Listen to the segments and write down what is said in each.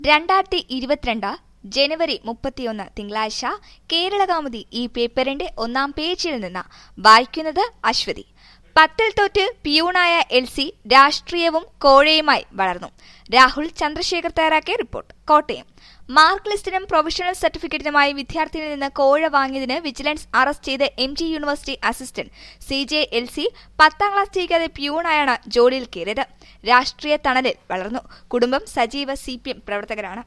രണ്ടായിരത്തി ഇരുപത്തിരണ്ട് ജനുവരി മുപ്പത്തിയൊന്ന് തിങ്കളാഴ്ച കേരളകൗമുദി ഈ പേപ്പറിന്റെ ഒന്നാം പേജിൽ നിന്ന് വായിക്കുന്നത് അശ്വതി പത്തിൽ തോറ്റ് പിയൂണായ എൽ സി രാഷ്ട്രീയവും കോഴയുമായി വളർന്നു രാഹുൽ ചന്ദ്രശേഖർ തയ്യാറാക്കിയ റിപ്പോർട്ട് കോട്ടയം മാർക്ക് ലിസ്റ്റിനും പ്രൊഫഷണൽ സർട്ടിഫിക്കറ്റിനുമായി വിദ്യാർത്ഥിയിൽ നിന്ന് കോഴ വാങ്ങിയതിന് വിജിലൻസ് അറസ്റ്റ് ചെയ്ത M G university assistant C J L C പത്താം ക്ലാസ് ജയിക്കാതെ പ്യൂണായാണ് ജോലിയിൽ കയറിയത് രാഷ്ട്രീയ തണലിൽ വളർന്നു കുടുംബം സജീവ സി പി എം പ്രവർത്തകരാണ്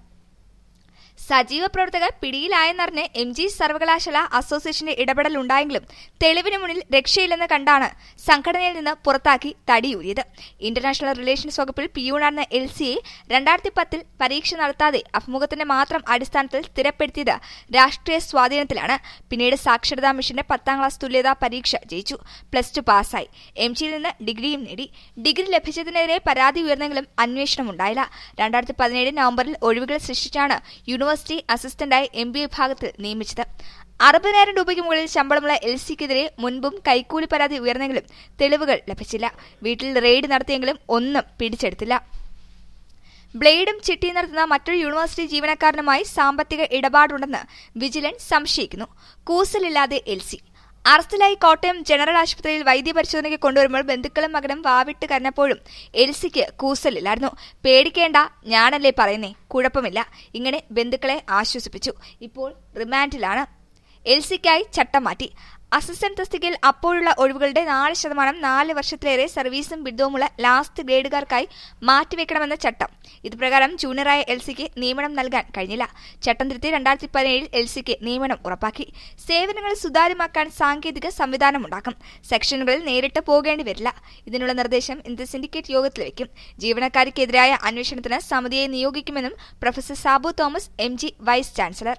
സജീവ പ്രവർത്തകർ പിടിയിലായെന്നറിഞ്ഞ് എം ജി സർവകലാശാല അസോസിയേഷന്റെ ഇടപെടൽ ഉണ്ടായെങ്കിലും തെളിവിന് മുന്നിൽ രക്ഷയില്ലെന്ന് കണ്ടാണ് സംഘടനയിൽ നിന്ന് പുറത്താക്കി തടിയൂരിയത് ഇന്റർനാഷണൽ റിലേഷൻസ് വകുപ്പിൽ പിയൂണായിരുന്ന എൽ സിയെ രണ്ടായിരത്തി പത്തിൽ പരീക്ഷ നടത്താതെ അഭിമുഖത്തിന്റെ മാത്രം അടിസ്ഥാനത്തിൽ സ്ഥിരപ്പെടുത്തിയത് രാഷ്ട്രീയ സ്വാധീനത്തിലാണ് പിന്നീട് സാക്ഷരതാ മിഷന്റെ പത്താം ക്ലാസ് തുല്യതാ പരീക്ഷ ജയിച്ചു പ്ലസ് ടു പാസ്സായി എം ജിയിൽ നിന്ന് ഡിഗ്രിയും നേടി ഡിഗ്രി ലഭിച്ചതിനെതിരെ പരാതി ഉയർന്നെങ്കിലും അന്വേഷണം ഉണ്ടായില്ല രണ്ടായിരത്തി പതിനേഴ് നവംബറിൽ ഒഴിവുകൾ സൃഷ്ടിച്ചാണ് യൂണിവേഴ്സിറ്റി അസിസ്റ്റന്റായി എം ബി വിഭാഗത്തിൽ നിയമിച്ചത് അറുപതിനായിരം രൂപയ്ക്ക് മുകളിൽ ശമ്പളമുള്ള എൽ സിക്കെതിരെ മുൻപും കൈക്കൂലി പരാതി ഉയർന്നെങ്കിലും തെളിവുകൾ ലഭിച്ചില്ല വീട്ടിൽ റെയ്ഡ് നടത്തിയെങ്കിലും ഒന്നും പിടിച്ചെടുത്തില്ല ബ്ലേഡും ചിട്ടിയും നടത്തുന്ന മറ്റൊരു യൂണിവേഴ്സിറ്റി ജീവനക്കാരനുമായി സാമ്പത്തിക ഇടപാടുണ്ടെന്ന് വിജിലൻസ് സംശയിക്കുന്നു കൂസലില്ലാതെ എൽ സി അറസ്റ്റിലായി കോട്ടയം ജനറൽ ആശുപത്രിയിൽ വൈദ്യപരിശോധനയ്ക്ക് കൊണ്ടുവരുമ്പോൾ ബന്ധുക്കളും മകനും വാവിട്ട് കരഞ്ഞപ്പോഴും എൽസിക്ക് കൂസലില്ലായിരുന്നു പേടിക്കേണ്ട ഞാനല്ലേ പറയുന്നേ കുഴപ്പമില്ല ഇങ്ങനെ ബന്ധുക്കളെ ആശ്വസിപ്പിച്ചു ഇപ്പോൾ റിമാൻഡിലാണ് എൽസിക്കായി ചട്ടം മാറ്റി അസിസ്റ്റന്റ് തസ്തികയിൽ അപ്പോഴുള്ള ഒഴിവുകളുടെ നാല് ശതമാനം നാല് വർഷത്തിലേറെ സർവീസും ബിരുദവുമുള്ള ലാസ്റ്റ് ഗ്രേഡുകാർക്കായി മാറ്റിവെക്കണമെന്ന ചട്ടം ഇതുപ്രകാരം ജൂനിയറായ എൽസിക്ക് നിയമനം നൽകാൻ കഴിഞ്ഞില്ല ചട്ടം തിരുത്തി രണ്ടായിരത്തി പതിനേഴിൽ എൽസിക്ക് നിയമനം ഉറപ്പാക്കി സേവനങ്ങൾ സുതാര്യമാക്കാൻ സാങ്കേതിക സംവിധാനമുണ്ടാക്കും സെക്ഷനുകളിൽ നേരിട്ട് പോകേണ്ടി വരില്ല ഇതിനുള്ള നിർദ്ദേശം ഇന്ന് സിൻഡിക്കേറ്റ് യോഗത്തിൽ വയ്ക്കും ജീവനക്കാർക്കെതിരായ അന്വേഷണത്തിന് സമിതിയെ നിയോഗിക്കുമെന്നും professor Sabu Thomas M G vice chancellor